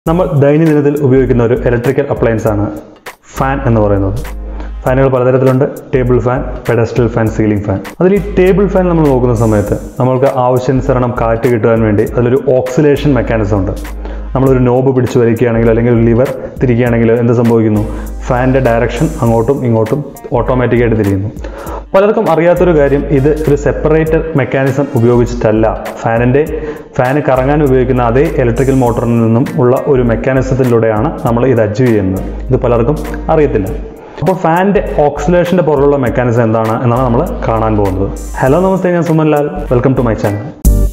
നമ്മൾ ദൈനംദിനത്തിൽ ഉപയോഗിക്കുന്ന ഒരു ഇലക്ട്രിക്കൽ അപ്ലയൻസ് ആണ് ഫാൻ എന്ന് പറയുന്നത് ഫാനുകൾ പലതരത്തിലുണ്ട് table fan pedestal fan ceiling fan അതിൽ ഈ ടേബിൾ ഫാൻ നമ്മൾ നോക്കുന്ന സമയത്ത് നമ്മൾക്ക് ആവശ്യാനുസരണം കാറ്റ് കിട്ടുവാൻ വേണ്ടി അതിലൊരു ഓക്സിലേഷൻ മെക്കാനിസം ഉണ്ട് നമ്മളൊരു നോബ് പിടിച്ച് വലിക്കുകയാണെങ്കിൽ അല്ലെങ്കിൽ ഒരു ലിവർ തിരിക്കുകയാണെങ്കിൽ എന്ത് സംഭവിക്കുന്നു ഫാനിൻ്റെ ഡയറക്ഷൻ അങ്ങോട്ടും ഇങ്ങോട്ടും ഓട്ടോമാറ്റിക്കായിട്ട് തിരിയുന്നു പലർക്കും അറിയാത്തൊരു കാര്യം ഇത് ഒരു സെപ്പറേറ്റർ മെക്കാനിസം ഉപയോഗിച്ചിട്ടല്ല ഫാനിൻ്റെ ഫാന് കറങ്ങാൻ ഉപയോഗിക്കുന്ന അതേ ഇലക്ട്രിക്കൽ മോട്ടറിൽ നിന്നും ഉള്ള ഒരു മെക്കാനിസത്തിലൂടെയാണ് നമ്മൾ ഇത് അച്ചീവ് ചെയ്യുന്നത് ഇത് പലർക്കും അറിയത്തില്ല അപ്പോൾ ഫാനിൻ്റെ ഓക്സിലേഷൻ്റെ പുറകുള്ള മെക്കാനിസം എന്താണ് എന്നാണ് നമ്മൾ കാണാൻ പോകുന്നത് ഹലോ നമസ്തേ ഞാൻ Suman Lal welcome to my channel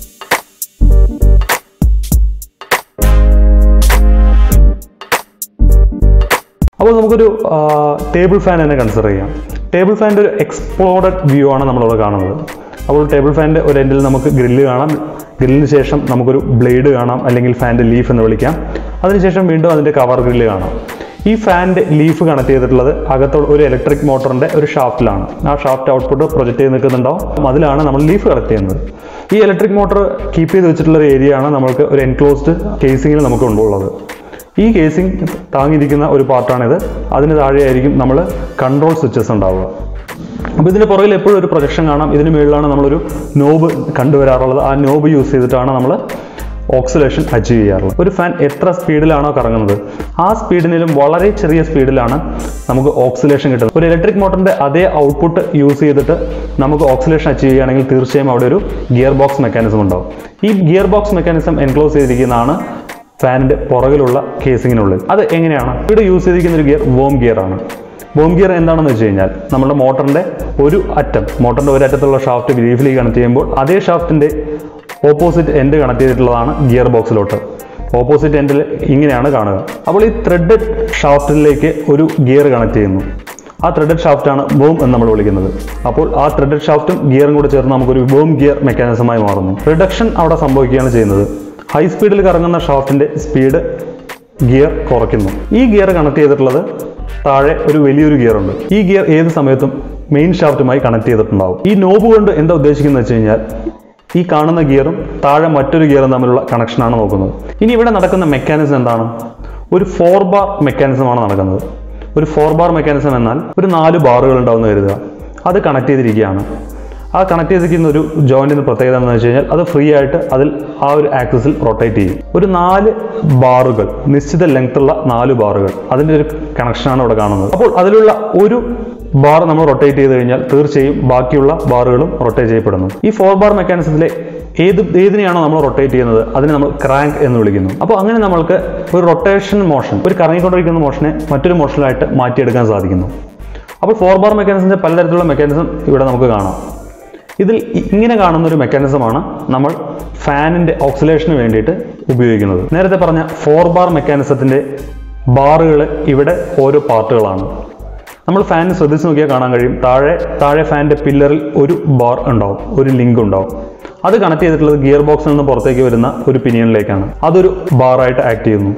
അപ്പോൾ നമുക്കൊരു ടേബിൾ ഫാൻ തന്നെ കൺസിഡർ ചെയ്യാം ടേബിൾ ഫാനിൻ്റെ ഒരു എക്സ്പ്ലോർഡ് വ്യൂ ആണ് നമ്മളിവിടെ കാണുന്നത് അപ്പോൾ ടേബിൾ ഫാനിൻ്റെ ഒരു എൻഡിൽ നമുക്ക് ഗ്രില്ല് കാണാം ഗ്രില്ലിന് ശേഷം നമുക്കൊരു ബ്ലേഡ് കാണാം അല്ലെങ്കിൽ ഫാനിൻ്റെ ലീഫ് എന്ന് വിളിക്കാം അതിനുശേഷം വീണ്ടും അതിൻ്റെ കവർ ഗ്രില്ല് കാണാം ഈ ഫാനിൻ്റെ ലീഫ് കണക്ട് ചെയ്തിട്ടുള്ളത് അകത്തുള്ള ഒരു ഇലക്ട്രിക് മോട്ടറിൻ്റെ ഒരു ഷാഫ്റ്റിലാണ് ആ ഷാഫ്റ്റ് ഔട്ട്പുട്ട് പ്രൊജക്റ്റ് ചെയ്ത് നിൽക്കുന്നുണ്ടാവും അതിലാണ് നമ്മൾ ലീഫ് കണക്ട് ചെയ്യുന്നത് ഈ ഇലക്ട്രിക് മോട്ടർ കീപ്പ് ചെയ്ത് വെച്ചിട്ടുള്ള ഒരു ഏരിയ ആണ് നമുക്ക് ഒരു എൻക്ലോസ്ഡ് കേസിങ്ങിൽ നമുക്ക് ഉള്ളത് ഈ കേസിംഗ് താങ്ങിയിരിക്കുന്ന ഒരു പാർട്ടാണിത് അതിന് താഴെയായിരിക്കും നമ്മൾ കൺട്രോൾ സ്വിച്ചസ് ഉണ്ടാവുക അപ്പോൾ ഇതിന് പുറകിൽ എപ്പോഴും ഒരു പ്രൊജക്ഷൻ കാണാം ഇതിന് മുകളിലാണ് നമ്മളൊരു നോബ് കണ്ടുവരാറുള്ളത് ആ നോബ് യൂസ് ചെയ്തിട്ടാണ് നമ്മൾ ഓക്സിലേഷൻ അച്ചീവ് ചെയ്യാറുള്ളത് ഒരു ഫാൻ എത്ര സ്പീഡിലാണോ കറങ്ങുന്നത് ആ സ്പീഡിനും വളരെ ചെറിയ സ്പീഡിലാണ് നമുക്ക് ഓക്സിലേഷൻ കിട്ടുന്നത് ഒരു ഇലക്ട്രിക് മോട്ടറിൻ്റെ അതേ ഔട്ട്പുട്ട് യൂസ് ചെയ്തിട്ട് നമുക്ക് ഓക്സിലേഷൻ അച്ചീവ് ചെയ്യുകയാണെങ്കിൽ തീർച്ചയായും അവിടെ ഒരു ഗിയർ ബോക്സ് മെക്കാനിസം ഉണ്ടാവും ഈ ഗിയർ ബോക്സ് മെക്കാനിസം എൻക്ലോസ് ചെയ്തിരിക്കുന്നതാണ് ഫാനിൻ്റെ പുറകിലുള്ള കേസിങ്ങിനുള്ളിൽ അത് എങ്ങനെയാണ് ഇവിടെ യൂസ് ചെയ്തിരിക്കുന്ന ഒരു ഗിയർ വോം ഗിയർ ആണ് വോം ഗിയർ എന്താണെന്ന് വെച്ച് കഴിഞ്ഞാൽ നമ്മുടെ മോട്ടറിൻ്റെ ഒരു അറ്റം മോട്ടറിൻ്റെ ഒരു അറ്റത്തുള്ള ഷാഫ്റ്റ് ലീഫിലേക്ക് കണക്ട് ചെയ്യുമ്പോൾ അതേ ഷാഫ്റ്റിൻ്റെ ഓപ്പോസിറ്റ് എൻഡ് കണക്ട് ചെയ്തിട്ടുള്ളതാണ് ഗിയർ ബോക്സിലോട്ട് ഓപ്പോസിറ്റ് എൻഡിൽ ഇങ്ങനെയാണ് കാണുക അപ്പോൾ ഈ ത്രെഡഡ് ഷാഫ്റ്റിലേക്ക് ഒരു ഗിയർ കണക്ട് ചെയ്യുന്നു ആ ത്രെഡഡ് ഷാഫ്റ്റാണ് ബോം എന്ന് നമ്മൾ വിളിക്കുന്നത് അപ്പോൾ ആ ത്രെഡഡ് ഷാഫ്റ്റും ഗിയറും കൂടെ ചേർന്ന് നമുക്കൊരു ബോം ഗിയർ മെക്കാനിസമായി മാറുന്നു റിഡക്ഷൻ അവിടെ സംഭവിക്കുകയാണ് ചെയ്യുന്നത് ഹൈ സ്പീഡിൽ കറങ്ങുന്ന ഷാഫ്റ്റിന്റെ സ്പീഡ് ഗിയർ കുറയ്ക്കുന്നു ഈ ഗിയർ കണക്ട് ചെയ്തിട്ടുള്ളത് താഴെ ഒരു വലിയൊരു ഗിയർ ഉണ്ട് ഈ ഗിയർ ഏത് സമയത്തും മെയിൻ ഷാഫ്റ്റുമായി കണക്ട് ചെയ്തിട്ടുണ്ടാവും ഈ നോബ് കൊണ്ട് എന്താ ഉദ്ദേശിക്കുന്നത് വെച്ച് കഴിഞ്ഞാൽ ഈ കാണുന്ന ഗിയറും താഴെ മറ്റൊരു ഗിയറും തമ്മിലുള്ള കണക്ഷനാണ് നോക്കുന്നത് ഇനി ഇവിടെ നടക്കുന്ന മെക്കാനിസം എന്താണ് ഒരു ഫോർ ബാർ മെക്കാനിസമാണ് നടക്കുന്നത് ഒരു ഫോർ ബാർ മെക്കാനിസം എന്നാൽ ഒരു നാല് ബാറുകൾ ഉണ്ടാവുമെന്ന് കരുതുക അത് കണക്ട് ചെയ്തിരിക്കുകയാണ് ആ കണക്ട് ചെയ്തിരിക്കുന്ന ഒരു ജോയിന്റിന് പ്രത്യേകത എന്ന് വെച്ച് കഴിഞ്ഞാൽ അത് ഫ്രീ ആയിട്ട് അതിൽ ആ ഒരു ആക്സിസിൽ റൊട്ടേറ്റ് ചെയ്യും ഒരു നാല് ബാറുകൾ നിശ്ചിത ലെങ്ത് ഉള്ള നാല് ബാറുകൾ അതിൻ്റെ ഒരു കണക്ഷനാണ് ഇവിടെ കാണുന്നത് അപ്പോൾ അതിലുള്ള ഒരു ബാർ നമ്മൾ റൊട്ടേറ്റ് ചെയ്ത് കഴിഞ്ഞാൽ തീർച്ചയായും ബാക്കിയുള്ള ബാറുകളും റൊട്ടേറ്റ് ചെയ്യപ്പെടുന്നു ഈ ഫോർ ബാർ മെക്കാനിസത്തിലെ ഏത് ഏതിനെയാണോ നമ്മൾ റൊട്ടേറ്റ് ചെയ്യുന്നത് അതിനെ നമ്മൾ ക്രാങ്ക് എന്ന് വിളിക്കുന്നു അപ്പോൾ അങ്ങനെ നമ്മൾക്ക് ഒരു റൊട്ടേഷൻ മോഷൻ ഒരു കറങ്ങിക്കൊണ്ടിരിക്കുന്ന മോഷനെ മറ്റൊരു മോഷനിലായിട്ട് മാറ്റിയെടുക്കാൻ സാധിക്കുന്നു അപ്പോൾ ഫോർ ബാർ മെക്കാനിസത്തിൻ്റെ പലതരത്തിലുള്ള മെക്കാനിസം ഇവിടെ നമുക്ക് കാണാം ഇതിൽ ഇ- ഇങ്ങനെ കാണുന്ന ഒരു മെക്കാനിസമാണ് നമ്മൾ ഫാനിൻ്റെ ഓക്സിലേഷന് വേണ്ടിയിട്ട് ഉപയോഗിക്കുന്നത് നേരത്തെ പറഞ്ഞ ഫോർ ബാർ മെക്കാനിസത്തിൻ്റെ ബാറുകൾ ഇവിടെ ഓരോ പാർട്ടുകളാണ് നമ്മൾ ഫാൻ ശ്രദ്ധിച്ച് നോക്കിയാൽ കാണാൻ കഴിയും താഴെ താഴെ ഫാനിൻ്റെ പില്ലറിൽ ഒരു ബാർ ഉണ്ടാവും ഒരു ലിങ്ക് ഉണ്ടാവും അത് കണക്ട് ചെയ്തിട്ടുള്ളത് ഗിയർ ബോക്സിൽ നിന്ന് പുറത്തേക്ക് വരുന്ന ഒരു പിനിയനിലേക്കാണ് അതൊരു ബാറായിട്ട് ആക്ട് ചെയ്യുന്നു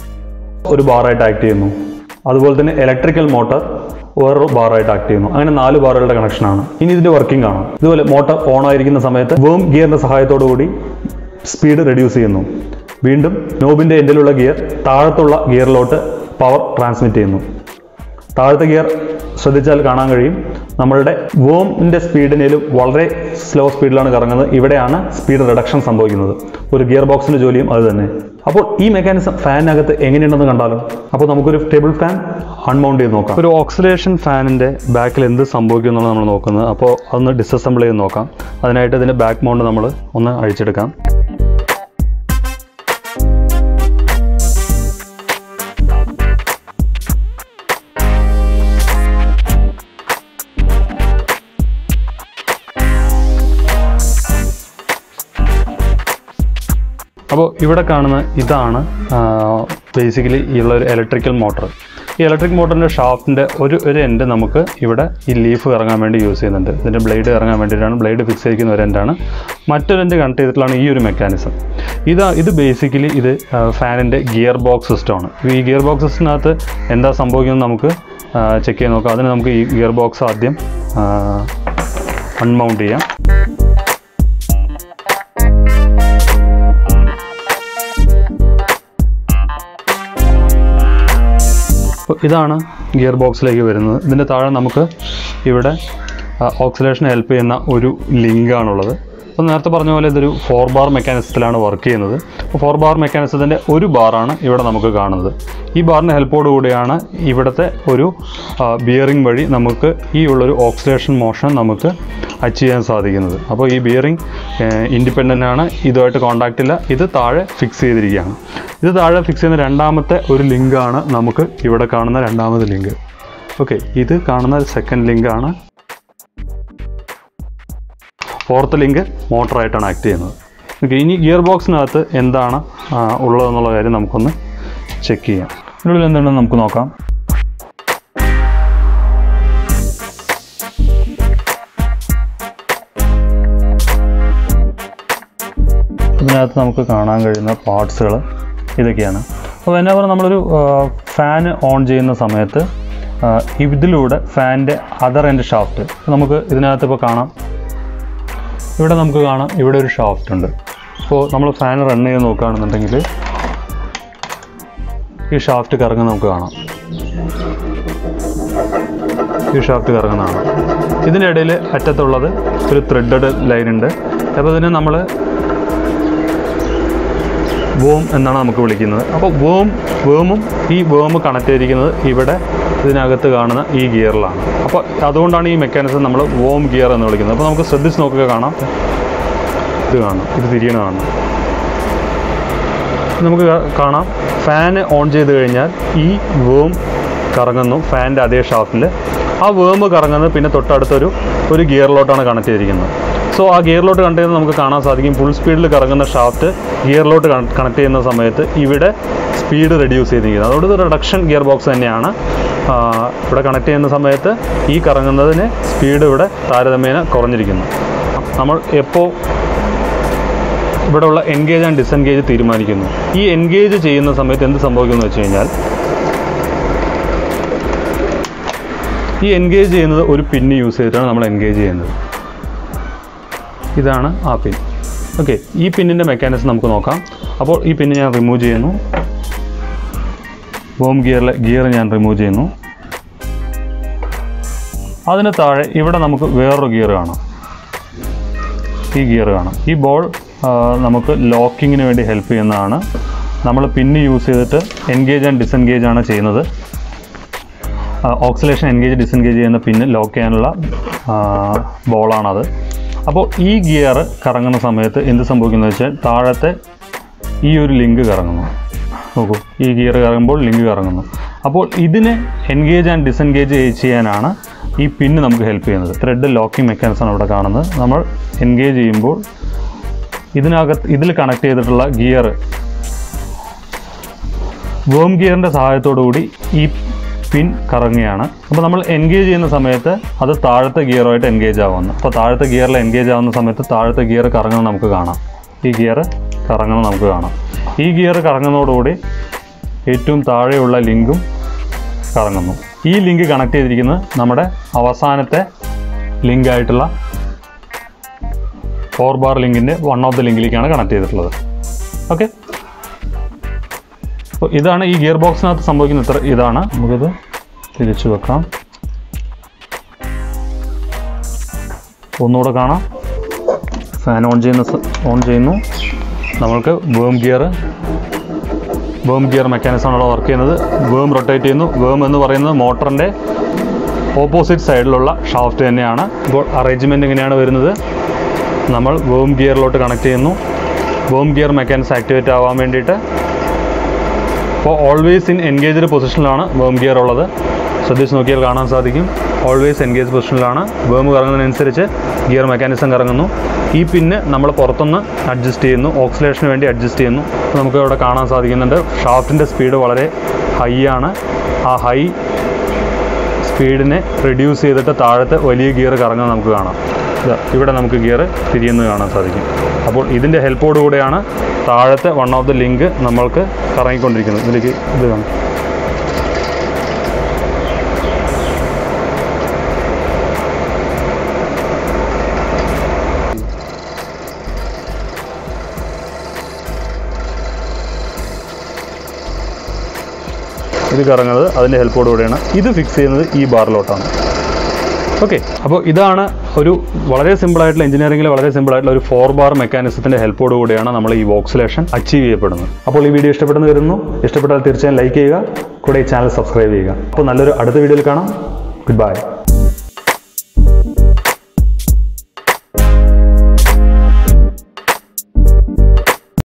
ഒരു ബാറായിട്ട് ആക്ട് ചെയ്യുന്നു അതുപോലെ തന്നെ ഇലക്ട്രിക്കൽ മോട്ടർ വേറൊരു ബാറായിട്ട് ആക്ട് ചെയ്യുന്നു അങ്ങനെ നാല് ബാറുകളുടെ കണക്ഷനാണ് ഇനി ഇതിന്റെ വർക്കിംഗ് കാണാം ഇതുപോലെ മോട്ടർ ഓൺ ആയിരിക്കുന്ന സമയത്ത് വേം ഗിയറിന്റെ സഹായത്തോടു കൂടി സ്പീഡ് റെഡ്യൂസ് ചെയ്യുന്നു വീണ്ടും നോബിന്റെ എൻഡിലുള്ള ഗിയർ താഴത്തുള്ള ഗിയറിലോട്ട് പവർ ട്രാൻസ്മിറ്റ് ചെയ്യുന്നു താഴത്തെ ഗിയർ ശ്രദ്ധിച്ചാൽ കാണാൻ കഴിയും നമ്മളുടെ വോമിൻ്റെ സ്പീഡിനേലും വളരെ സ്ലോ സ്പീഡിലാണ് കറങ്ങുന്നത് ഇവിടെയാണ് സ്പീഡ് റിഡക്ഷൻ സംഭവിക്കുന്നത് ഒരു ഗിയർ ബോക്സിൻ്റെ ജോലിയും അത് തന്നെ അപ്പോൾ ഈ മെക്കാനിസം ഫാനിനകത്ത് എങ്ങനെയുണ്ടെന്ന് കണ്ടാലോ അപ്പോൾ നമുക്കൊരു ടേബിൾ ഫാൻ അൺമൗണ്ട് ചെയ്ത് നോക്കാം ഒരു ഓക്സിഡേഷൻ ഫാനിൻ്റെ ബാക്കിൽ എന്ത് സംഭവിക്കും എന്നുള്ളത് നമ്മൾ നോക്കുന്നത് അപ്പോൾ അതൊന്ന് ഡിസസംബിൾ ചെയ്ത് നോക്കാം അതിനായിട്ട് ഇതിൻ്റെ ബാക്ക് മൗണ്ട് നമ്മൾ ഒന്ന് അഴിച്ചെടുക്കാം അപ്പോൾ ഇവിടെ കാണുന്ന ഇതാണ് ബേസിക്കലി ഉള്ള ഒരു ഇലക്ട്രിക്കൽ മോട്ടർ ഈ ഇലക്ട്രിക് മോട്ടറിൻ്റെ ഷാഫ്റ്റിൻ്റെ ഒരു ഒരു എൻഡ് നമുക്ക് ഇവിടെ ഈ ലീഫ് ഇറങ്ങാൻ വേണ്ടി യൂസ് ചെയ്യുന്നുണ്ട് ഇതിൻ്റെ ബ്ലേഡ് ഇറങ്ങാൻ വേണ്ടിയിട്ടാണ് ബ്ലേഡ് ഫിക്സ് ചെയ്തിരിക്കുന്ന ഒരു എൻഡാണ് മറ്റൊരു എൻഡ് കണക്ട് ചെയ്തിട്ടുള്ളതാണ് ഈ ഒരു മെക്കാനിസം ഇതാ ഇത് ബേസിക്കലി ഇത് ഫാനിൻ്റെ ഗിയർ ബോക്സ് സിസ്റ്റമാണ് ഈ ഗിയർ ബോക്സ് സിസ്റ്റത്തിനകത്ത് എന്താ സംഭവിക്കുന്നത് നമുക്ക് ചെക്ക് ചെയ്ത് നോക്കാം അതിന് നമുക്ക് ഈ ഗിയർ ബോക്സ് ആദ്യം അൺമൗണ്ട് ചെയ്യാം അപ്പോൾ ഇതാണ് ഗിയർ ബോക്സിലേക്ക് വരുന്നത് ഇതിൻ്റെ താഴെ നമുക്ക് ഇവിടെ ഓക്സിലേഷൻ ഹെൽപ്പ് ചെയ്യുന്ന ഒരു ലിങ്കാണുള്ളത് അപ്പോൾ നേരത്തെ പറഞ്ഞ പോലെ ഇതൊരു ഫോർ ബാർ മെക്കാനിസത്തിലാണ് വർക്ക് ചെയ്യുന്നത് അപ്പോൾ ഫോർ ബാർ മെക്കാനിസത്തിൻ്റെ ഒരു ബാറാണ് ഇവിടെ നമുക്ക് കാണുന്നത് ഈ ബാറിൻ്റെ ഹെൽപ്പോട് കൂടിയാണ് ഇവിടുത്തെ ഒരു ബിയറിംഗ് വഴി നമുക്ക് ഈ ഉള്ളൊരു ഓക്സിലേഷൻ മോഷൻ നമുക്ക് അച്ചീവ് ചെയ്യാൻ സാധിക്കുന്നത് അപ്പോൾ ഈ ബിയറിംഗ് ഇൻഡിപെൻഡൻ്റ് ആണ് ഇതുമായിട്ട് കോൺടാക്റ്റ് ഇല്ല ഇത് താഴെ ഫിക്സ് ചെയ്തിരിക്കുകയാണ് ഇത് താഴെ ഫിക്സ് ചെയ്യുന്ന രണ്ടാമത്തെ ഒരു ലിങ്കാണ് നമുക്ക് ഇവിടെ കാണുന്ന രണ്ടാമത്തെ ലിങ്ക് ഓക്കെ ഇത് കാണുന്ന സെക്കൻഡ് ലിങ്കാണ് ഫോർത്ത് ലിങ്ക് മോട്ടറായിട്ടാണ് ആക്ട് ചെയ്യുന്നത് ഓക്കെ ഇനി ഗിയർ ബോക്സിനകത്ത് എന്താണ് ആ, ഉള്ളതെന്നുള്ള കാര്യം നമുക്കൊന്ന് ചെക്ക് ചെയ്യാം ഇതിനുള്ളിൽ എന്തുണ്ടെന്ന് നമുക്ക് നോക്കാം ഇതിനകത്ത് നമുക്ക് കാണാൻ കഴിയുന്ന പാർട്സുകൾ ഇതൊക്കെയാണ് അപ്പോൾ whenever നമ്മളൊരു ഫാൻ ഓൺ ചെയ്യുന്ന സമയത്ത് ആ, ഇതിലൂടെ ഫാനിൻ്റെ അതർ എൻഡ് ഷാഫ്റ്റ് നമുക്ക് ഇതിനകത്ത് ഇപ്പോൾ കാണാം ഇവിടെ നമുക്ക് കാണാം ഇവിടെ ഒരു ഷാഫ്റ്റ് ഉണ്ട് അപ്പോൾ നമ്മൾ ഫാൻ റൺ ചെയ്ത് നോക്കുകയാണെന്നുണ്ടെങ്കിൽ ഈ ഷാഫ്റ്റ് കറങ്ങുന്ന നമുക്ക് കാണാം ഈ ഷാഫ്റ്റ് കറങ്ങുന്നതാണ് ഇതിനിടയിൽ അറ്റത്തുള്ളത് ഒരു ത്രെഡഡ് ലൈൻ ഉണ്ട് അപ്പോൾ ഇതിനെ നമ്മൾ വേം എന്നാണ് നമുക്ക് വിളിക്കുന്നത് അപ്പോൾ വേം വേമും ഈ വേം കണക്ട് ചെയ്തിരിക്കുന്നത് ഇവിടെ ഇതിനകത്ത് കാണുന്ന ഈ ഗിയറിലാണ് അപ്പോൾ അതുകൊണ്ടാണ് ഈ മെക്കാനിസം നമ്മൾ വോം ഗിയർ എന്ന് വിളിക്കുന്നത് അപ്പോൾ നമുക്ക് ശ്രദ്ധിച്ച് നോക്കുക കാണാം ഇത് കാണാം ഇത് തിരിയണ കാണാം നമുക്ക് കാ- കാണാം ഫാൻ ഓൺ ചെയ്ത് കഴിഞ്ഞാൽ ഈ വേം കറങ്ങുന്നു ഫാനിൻ്റെ അതേ ഷാഫ്റ്റിൽ ആ വേം കറങ്ങുന്നത് പിന്നെ തൊട്ടടുത്തൊരു ഒരു ഗിയറിലോട്ടാണ് കണക്ട് ചെയ്തിരിക്കുന്നത് സോ ആ ഗിയറിലോട്ട് കണക്ട് ചെയ്യുന്നത് നമുക്ക് കാണാൻ സാധിക്കും ഫുൾ സ്പീഡിൽ കറങ്ങുന്ന ഷാഫ്റ്റ് ഗിയറിലോട്ട് കണക്ട് ചെയ്യുന്ന സമയത്ത് ഇവിടെ സ്പീഡ് റെഡ്യൂസ് ചെയ്തിരിക്കുന്നത് അതുകൊണ്ട് ഇത് റിഡക്ഷൻ ഗിയർ ബോക്സ് തന്നെയാണ് ആ, ഇവിടെ കണക്ട് ചെയ്യുന്ന സമയത്ത് ഈ കറങ്ങുന്നതിന് സ്പീഡ് ഇവിടെ താരതമ്യേന കുറഞ്ഞിരിക്കുന്നു നമ്മൾ എപ്പോൾ ഇവിടെയുള്ള എൻഗേജ് ആൻഡ് ഡിസെൻഗേജ് തീരുമാനിക്കുന്നു ഈ എൻഗേജ് ചെയ്യുന്ന സമയത്ത് എന്ത് സംഭവിക്കുന്നു വെച്ച് കഴിഞ്ഞാൽ ഈ എൻഗേജ് ചെയ്യുന്നത് ഒരു പിന്ന് യൂസ് ചെയ്തിട്ടാണ് നമ്മൾ എൻഗേജ് ചെയ്യുന്നത് ഇതാണ് ആ പിൻ ഓക്കെ ഈ പിന്നിൻ്റെ മെക്കാനിസം നമുക്ക് നോക്കാം അപ്പോൾ ഈ പിന്ന് ഞാൻ റിമൂവ് ചെയ്യുന്നു ബോം ഗിയറിലെ ഗിയർ ഞാൻ റിമൂവ് ചെയ്യുന്നു അതിന് താഴെ ഇവിടെ നമുക്ക് വേറൊരു ഗിയർ കാണാം ഈ ഗിയർ കാണാം ഈ ബോൾ ആ, നമുക്ക് ലോക്കിങ്ങിന് വേണ്ടി ഹെൽപ്പ് ചെയ്യുന്നതാണ് നമ്മൾ പിന്ന് യൂസ് ചെയ്തിട്ട് എൻഗേജ് ആൻഡ് ഡിസെൻഗേജ് ആണ് ചെയ്യുന്നത് ഓക്സിലേഷൻ എൻഗേജ് ഡിസെൻഗേജ് ചെയ്യുന്ന പിന്ന് ലോക്ക് ചെയ്യാനുള്ള ബോളാണത് അപ്പോൾ ഈ ഗിയർ കറങ്ങുന്ന സമയത്ത് എന്ത് സംഭവിക്കുന്നത് വെച്ചാൽ താഴത്തെ ഈ ഒരു ലിങ്ക് കറങ്ങുന്നു നോക്കൂ ഈ ഗിയർ കറങ്ങുമ്പോൾ ലിങ്ക് കറങ്ങുന്നു അപ്പോൾ ഇതിനെ എൻഗേജ് ആൻഡ് ഡിസെൻഗേജ് ചെയ്യാനാണ് ഈ പിന്ന് നമുക്ക് ഹെൽപ്പ് ചെയ്യുന്നത് ത്രെഡ് ലോക്കിംഗ് മെക്കാനിസമാണ് ഇവിടെ കാണുന്നത് നമ്മൾ എൻഗേജ് ചെയ്യുമ്പോൾ ഇതിനകത്ത് ഇതിൽ കണക്ട് ചെയ്തിട്ടുള്ള ഗിയർ വേം ഗിയറിൻ്റെ സഹായത്തോടു കൂടി ഈ പിൻ കറങ്ങുകയാണ് അപ്പോൾ നമ്മൾ എൻഗേജ് ചെയ്യുന്ന സമയത്ത് അത് താഴത്തെ ഗിയറുമായിട്ട് എൻഗേജ് ആവുന്നു അപ്പോൾ താഴത്തെ ഗിയറിൽ എൻഗേജ് ആവുന്ന സമയത്ത് താഴത്തെ ഗിയർ കറങ്ങുന്നത് നമുക്ക് കാണാം ഈ ഗിയർ കറങ്ങുന്നത് നമുക്ക് കാണാം ഈ ഗിയർ കറങ്ങുന്നതോടുകൂടി ഏറ്റവും താഴെയുള്ള ലിങ്കും കറങ്ങുന്നു ഈ ലിങ്ക് കണക്ട് ചെയ്തിരിക്കുന്നത് നമ്മുടെ അവസാനത്തെ ലിങ്ക് ആയിട്ടുള്ള ഫോർ ബാർ ലിങ്കിൻ്റെ വൺ ഓഫ് ദ ലിങ്കിലേക്കാണ് കണക്ട് ചെയ്തിട്ടുള്ളത് ഓക്കെ അപ്പോൾ ഇതാണ് ഈ ഗിയർ ബോക്സിനകത്ത് സംഭവിക്കുന്ന ഇത്ര ഇതാണ് നമുക്കിത് തിരിച്ചു വെക്കാം ഒന്നുകൂടെ കാണാം ഫാൻ ഓൺ ചെയ്യുന്ന സ- ഓൺ ചെയ്യുന്നു നമ്മൾക്ക് വേം ഗിയർ വേം ഗിയർ മെക്കാനിസമാണ് അവിടെ വർക്ക് ചെയ്യുന്നത് വേം റൊട്ടേറ്റ് ചെയ്യുന്നു വേം എന്ന് പറയുന്നത് മോട്ടറിൻ്റെ ഓപ്പോസിറ്റ് സൈഡിലുള്ള ഷാഫ്റ്റ് തന്നെയാണ് ഇപ്പോൾ അറേഞ്ച്മെൻറ്റ് എങ്ങനെയാണ് വരുന്നത് നമ്മൾ വേം ഗിയറിലോട്ട് കണക്ട് ചെയ്യുന്നു വേം ഗിയർ മെക്കാനിക്സ് ആക്ടിവേറ്റ് ആവാൻ വേണ്ടിയിട്ട് അപ്പോൾ ഓൾവേസ് ഇൻ എൻഗേജ്ഡ് പൊസിഷനിലാണ് വേം ഗിയർ ഉള്ളത് ശ്രദ്ധിച്ച് നോക്കിയാൽ കാണാൻ സാധിക്കും ഓൾവേസ് എൻഗേജ് പൊസിഷനിലാണ് വേം കറങ്ങുന്നതിനനുസരിച്ച് ഗിയർ മെക്കാനിസം കറങ്ങുന്നു ഈ പിന്ന് നമ്മൾ പുറത്തുനിന്ന് അഡ്ജസ്റ്റ് ചെയ്യുന്നു ഓക്സിലേഷന് വേണ്ടി അഡ്ജസ്റ്റ് ചെയ്യുന്നു അപ്പോൾ നമുക്ക് ഇവിടെ കാണാൻ സാധിക്കുന്നുണ്ട് ഷാഫ്റ്റിൻ്റെ സ്പീഡ് വളരെ ഹൈ ആണ് ആ ഹൈ സ്പീഡിനെ റെഡ്യൂസ് ചെയ്തിട്ട് താഴത്തെ വലിയ ഗിയർ കറങ്ങുന്നത് നമുക്ക് കാണാം ഇതാ, ഇവിടെ നമുക്ക് ഗിയർ തിരിയുന്നത് കാണാൻ സാധിക്കും അപ്പോൾ ഇതിൻ്റെ ഹെൽപ്പോട് കൂടെയാണ് താഴത്തെ വൺ ഓഫ് ദ ലിങ്ക് നമ്മൾക്ക് കറങ്ങിക്കൊണ്ടിരിക്കുന്നത് ഇതിലേക്ക് ഇത് കാണാം ഇത് കറങ്ങുന്നത് അതിൻ്റെ ഹെൽപ്പോട് കൂടെയാണ് ഇത് ഫിക്സ് ചെയ്യുന്നത് ഈ ബാറിലോട്ടാണ് ഓക്കെ അപ്പോൾ ഇതാണ് ഒരു വളരെ സിമ്പിൾ ആയിട്ടുള്ള എഞ്ചിനീയറിംഗിൽ വളരെ സിമ്പിൾ ആയിട്ടുള്ള ഒരു ഫോർ ബാർ മെക്കാനിസത്തിന്റെ ഹെൽപ്പോട് കൂടിയാണ് നമ്മൾ ഈ വോക്സിലേഷൻ അച്ചീവ് ചെയ്യപ്പെടുന്നത് അപ്പോൾ ഈ വീഡിയോ ഇഷ്ടപ്പെടുന്നു വരുന്നു ഇഷ്ടപ്പെട്ടാൽ തീർച്ചയായും ലൈക്ക് ചെയ്യുക കൂടെ ഈ ചാനൽ സബ്സ്ക്രൈബ് ചെയ്യുക അപ്പോൾ നല്ലൊരു അടുത്ത വീഡിയോയിൽ കാണാം ഗുഡ് ബൈ